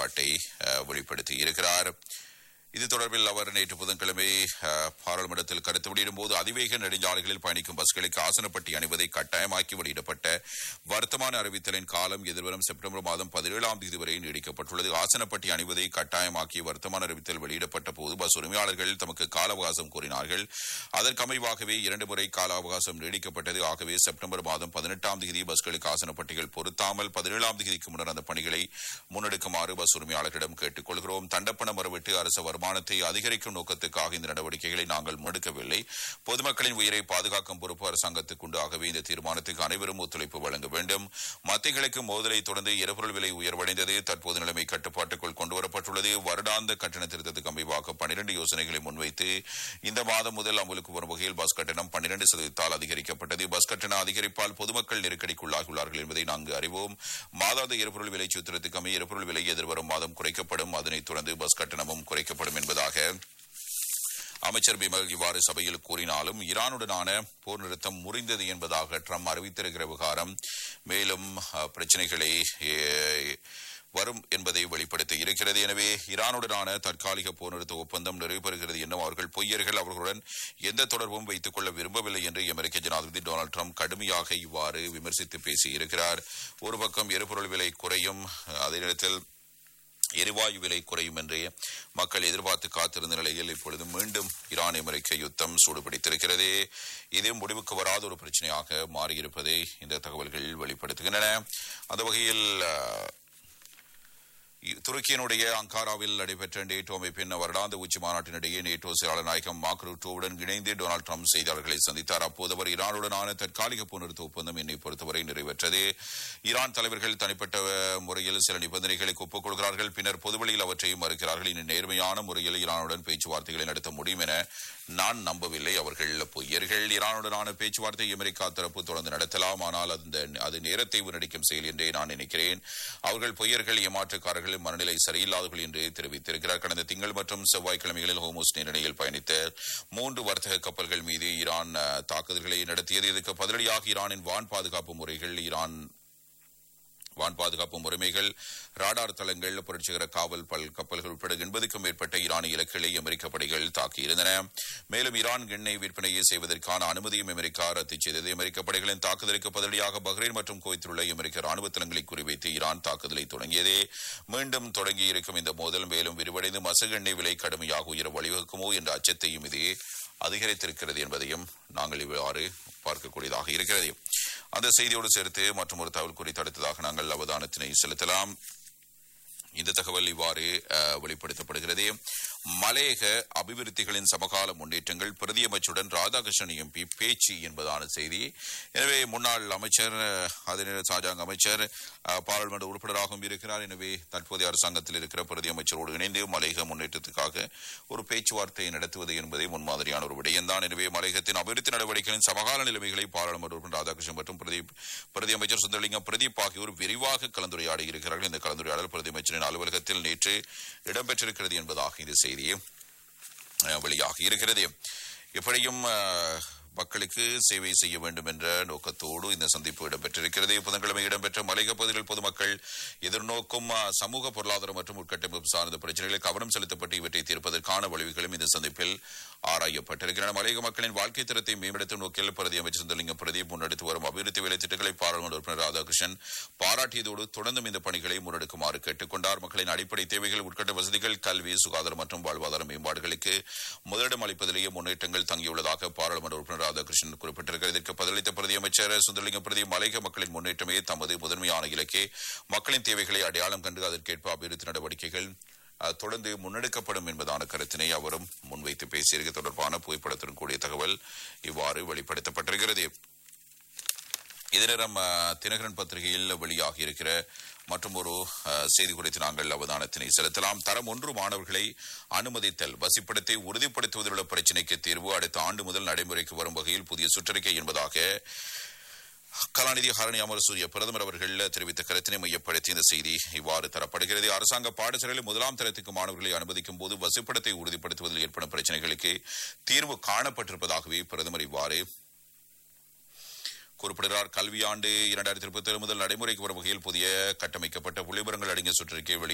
நிலைப்பாட்டை அஹ், வெளிப்படுத்தி இருக்கிறார் இது தொடர்பில் அவர் நேற்று புதன்கிழமை அஹ், பாராளுமன்றத்தில் கருத்து வெளியிடும் போது அதிவேக நெடுஞ்சாலைகளில் பயணிக்கும் பஸ்களுக்கு ஆசனப்பட்டி அணிவதை கட்டாயமாக்கி வெளியிடப்பட்ட வர்த்தமான அறிவித்தலின் காலம் எதிர்வரும் செப்டம்பர் மாதம் பதினேழாம் தேதி வரை நீடிக்கப்பட்டுள்ளது ஆசனப்பட்டி அணிவதை கட்டாயமாக்கிய வர்த்தமான அறிவித்தல் வெளியிடப்பட்ட போது பஸ் உரிமையாளர்கள் தமக்கு கால அவகாசம் கோரினார்கள் அதற்கமைவாகவே இரண்டு முறை கால அவகாசம் நீடிக்கப்பட்டது ஆகவே செப்டம்பர் மாதம் பதினெட்டாம் தேதி பஸ்களுக்கு ஆசனப்பட்டிகள் பொருத்தாமல் பதினேழாம் தேதிக்கு முன்னர் அந்த பணிகளை முன்னெடுக்குமாறு பஸ் உரிமையாளர்களிடம் கேட்டுக் கொள்கிறோம் தண்டப்பண மறுவிட்டு அரசு வருமானத்தை அதிகரிக்கும் நோக்கத்துக்காக இந்த நடவடிக்கைகளை நாங்கள் முன்னெடுக்கவில்லை பொதுமக்களின் உயிரை பாதுகாக்கும் பொறுப்பு அரசாங்கத்துக்கு உண்டு ஆகவே இந்த தீர்மானத்துக்கு அனைவரும் ஒத்துழைப்பு வழங்க வேண்டும் மத்திகளுக்கு மோதலை தொடர்ந்து எரிபொருள் விலை உயர்வடைந்தது தற்போது நிலைமை கட்டுப்பாட்டுக்குள் கொண்டுவரப்பட்டுள்ளது வருடாந்த கட்டண திருத்தத்துக்கு அமைவாக பனிரெண்டு யோசனைகளை முன்வைத்து இந்த மாதம் முதல் அமலுக்கு வரும் வகையில் பஸ் கட்டணம் பன்னிரண்டு சதவீதத்தால் அதிகரிக்கப்பட்டது பஸ் கட்டண அதிகரிப்பால் பொதுமக்கள் நெருக்கடிக்குள்ளாகியுள்ளார்கள் என்பதை நான்கு அறிவோம் மாதாந்த எரிபொருள் விலை சூத்திரத்துக்கு அமைய எரிபொருள் விலை எதிர்வரும் மாதம் குறைக்கப்படும் அதனைத் தொடர்ந்து பஸ் கட்டணமும் குறைக்கப்படும் என்பதாக அமைச்சர் பிமல் இவ்வாறு சபையில் கூறினாலும் ஈரானுடனான போர் நிறுத்தம் முறிந்தது என்பதாக ட்ரம்ப் அறிவித்திருக்கிற விவகாரம் மேலும் அஹ், பிரச்சனைகளை அஹ், வரும் என்பதை வெளிப்படுத்த இருக்கிறது எனவே ஈரானுடனான தற்காலிக போர் நிறுத்த ஒப்பந்தம் நிறைவு பெறுகிறது என்னும் அவர்கள் பொய்யர்கள் அவர்களுடன் எந்த தொடர்பும் வைத்துக் கொள்ள விரும்பவில்லை என்று அமெரிக்க ஜனாதிபதி டொனால்டு ட்ரம்ப் கடுமையாக இவ்வாறு விமர்சித்து பேசியிருக்கிறார் ஒரு பக்கம் எரிபொருள் விலை குறையும் அதே நேரத்தில் எரிவாயு விலை குறையும் என்றே மக்கள் எதிர்பார்த்து காத்திருந்த நிலையில் இப்பொழுது மீண்டும் ஈரான் அமெரிக்க யுத்தம் சூடுபிடித்திருக்கிறது இது முடிவுக்கு வராத ஒரு பிரச்சனையாக மாறியிருப்பதை இந்த தகவல்கள் வெளிப்படுத்துகின்றன அந்த வகையில் அஹ், துருக்கியினுடைய அங்காராவில் நடைபெற்ற நேட்டோ அமைப்பின் வருடாந்த உச்சி மாநாட்டினிடையே நேட்டோ செயலாளர் நாயகம் மார்க் ரூட்டோவுடன் இணைந்து டொனால்டு ட்ரம்ப் செய்தியாளர்களை சந்தித்தார் அப்போது அவர் ஈரானுடனான தற்காலிக போர் நிறுத்த ஒப்பந்தம் என்னை பொறுத்தவரை நிறைவேற்றது ஈரான் தலைவர்கள் தனிப்பட்ட அஹ், முறையில் சில நிபந்தனைகளுக்கு ஒப்புக் கொள்கிறார்கள் பின்னர் பொதுவெளியில் அவற்றை மறுக்கிறார்கள் இனி நேர்மையான முறையில் ஈரானுடன் பேச்சுவார்த்தைகளை நடத்த முடியும் என நான் நம்பவில்லை அவர்கள் பொய்யர்கள் ஈரானுடனான பேச்சுவார்த்தை அமெரிக்கா தரப்பு தொடர்ந்து நடத்தலாம் ஆனால் அந்த அது நேரத்தை வீணடிக்கும் செயல் என்றே நான் நினைக்கிறேன் அவர்கள் பொய்யர்கள் ஏமாற்றுக்காரர்கள் மனநிலை சரியில்லாதவர்கள் என்று தெரிவித்திருக்கிறார் கடந்த திங்கள் மற்றும் செவ்வாய்க்கிழமைகளில் ஹோமோஸ் நீரிணையில் பயணித்த மூன்று வர்த்தக கப்பல்கள் மீது ஈரான் அஹ், தாக்குதல்களை நடத்தியது இதற்கு பதிலடியாக ஈரானின் வான் பாதுகாப்பு முறைகள் ஈரான் வான் பாதுகாப்பு முறைமைகள் ராடார் தளங்கள் புரட்சிகர காவல் பல் கப்பல்கள் உட்பட எண்பதுக்கும் மேற்பட்ட ஈரானிய இலக்குகளை அமெரிக்க படைகள் தாக்கியிருந்தன மேலும் ஈரான் எண்ணெய் விற்பனையை செய்வதற்கான அனுமதியும் அமெரிக்கா ரத்து செய்தது அமெரிக்க படைகளின் தாக்குதலுக்கு பதிலடியாக பஹ்ரைன் மற்றும் குவைத்தில் உள்ள அமெரிக்க ராணுவ தளங்களை குறிவைத்து ஈரான் தாக்குதலை தொடங்கியது மீண்டும் தொடங்கி இருக்கும் இந்த மோதல் மேலும் விரிவடைந்து மசகு எண்ணெய் விலை கடுமையாக உயர வழிவகுக்குமோ என்ற அச்சத்தையும் இது அதிகரித்திருக்கிறது என்பதையும் நாங்கள் இவ்வாறு பார்க்கக்கூடியதாக இருக்கிறது அந்த செய்தியோடு சேர்த்து மற்றும் ஒரு தகவல் குறித்து அடுத்ததாக நாங்கள் அவதானத்தினை செலுத்தலாம் இந்த தகவல் இவ்வாறு அஹ், வெளிப்படுத்தப்படுகிறது மலையக அபிவிருத்திகளின் சமகால முன்னேற்றங்கள் பிரதியமைச்சருடன் ராதாகிருஷ்ணன் எம்பி பேச்சு என்பதான செய்தி எனவே முன்னாள் அமைச்சர் அஹ், அதே நேரம் சாஜாங் அமைச்சர் அஹ், பாராளுமன்ற உறுப்பினராகவும் இருக்கிறார் எனவே தற்போதைய அரசாங்கத்தில் இருக்கிற பிரதியமைச்சரோடு இணைந்து மலையக முன்னேற்றத்துக்காக ஒரு பேச்சுவார்த்தை நடத்துவது என்பதே முன்மாதிரியான ஒரு விடயம்தான் எனவே மலையகத்தின் அபிவிருத்தி நடவடிக்கைகளின் சமகால நிலைமைகளை பாராளுமன்ற உறுப்பினர் ராதாகிருஷ்ணன் மற்றும் பிரதி பிரதி அமைச்சர் சுந்தரலிங்கம் பிரதீப் ஆகியோர் விரிவாக கலந்துரையாடி இருக்கிறார்கள் இந்த கலந்துரையாடல் பிரதி அமைச்சரின் அலுவலகத்தில் நேற்று இடம்பெற்றிருக்கிறது என்பதாக இந்த செய்தி அஹ், வெளியாகி இருக்கிறது எப்படியும் அஹ், மக்களுக்கு சேவை செய்ய வேண்டும் என்ற நோக்கத்தோடு இந்த சந்திப்பு இடம்பெற்றிருக்கிறது புதன்கிழமை இடம்பெற்ற மலையக பகுதிகளில் பொதுமக்கள் எதிர்நோக்கும் அஹ், சமூக பொருளாதார மற்றும் உட்கட்டமைப்பு சார்ந்த பிரச்சனைகளில் கவனம் செலுத்தப்பட்டு இவற்றை தீர்ப்பதற்கான வழிவுகளும் இந்த சந்திப்பில் ஆராயப்பட்டிருக்கின்றன மலையக மக்களின் வாழ்க்கை தரத்தை மேம்படுத்தும் நோக்கில் பிரதி அமைச்சர் சுந்தரலிங்கம் பிரதீப் முன்னெடுத்து வரும் அபிவிருத்தி வேலை திட்டங்களை பாராளுமன்ற உறுப்பினர் ராதாகிருஷ்ணன் பாராட்டியதோடு தொடர்ந்தும் இந்த பணிகளை முன்னெடுக்குமாறு கேட்டுக் கொண்டார் மக்களின் அடிப்படை தேவைகள் உட்கட்ட வசதிகள் கல்வி சுகாதாரம் மற்றும் வாழ்வாதார மேம்பாடுகளுக்கு முதலிடம் அளிப்பதிலேயே முன்னேற்றங்கள் தங்கியுள்ளதாக பாராளுமன்ற உறுப்பினர் ராதாகிருஷ்ணன் குறிப்பிட்டிருக்கிறார் இதற்கு பதிலளித்த பிரதி அமைச்சர் சுந்தரலிங்கம் பிரதி மலையக மக்களின் முன்னேற்றமே தமது முதன்மையான இலக்கே மக்களின் தேவைகளை அடையாளம் கண்டு அதற்கேற்ப அபிவிருத்தி நடவடிக்கைகள் அஹ், தொடர்ந்து முன்னெடுக்கப்படும் என்பதான கருத்தினை அவரும் முன்வைத்து பேசியிருக்க தொடர்பான புகைப்படத்துடன் கூடிய தகவல் இவ்வாறு வெளிப்படுத்தப்பட்டிருக்கிறது இதே நேரம் அஹ், தினகரன் பத்திரிகையில் வெளியாகி இருக்கிற மற்றும் ஒரு அஹ், செய்தி குறித்து நாங்கள் அவதானத்தினை செலுத்தலாம் தரம் ஒன்று மாணவர்களை அனுமதித்தல் வசிப்பிடத்தை உறுதிப்படுத்துவதில் உள்ள பிரச்சினைக்கு தீர்வு அடுத்த ஆண்டு முதல் நடைமுறைக்கு வரும் வகையில் புதிய சுற்றறிக்கை என்பதாக கலாநிதி ஹரணி அமரசூரிய பிரதமர் அவர்கள் தெரிவித்த கருத்தினை மையப்படுத்தி இந்த செய்தி இவ்வாறு தரப்படுகிறது அரசாங்க பாடசாலையில் முதலாம் தரத்துக்கு மாணவர்களை அனுமதிக்கும் போது வசிப்பிடத்தை உறுதிப்படுத்துவதில் ஏற்படும் பிரச்சனைகளுக்கு தீர்வு காணப்பட்டிருப்பதாகவே பிரதமர் இவ்வாறு குறிப்பிடுகிறார் கல்வியாண்டு இரண்டாயிரத்தி இருபத்தி ஏழு முதல் நடைமுறைக்கு வரும் வகையில் புதிய கட்டமைக்கப்பட்ட புள்ளிவிவரங்கள் அடங்கிய சுற்றறிக்கை வெளியிட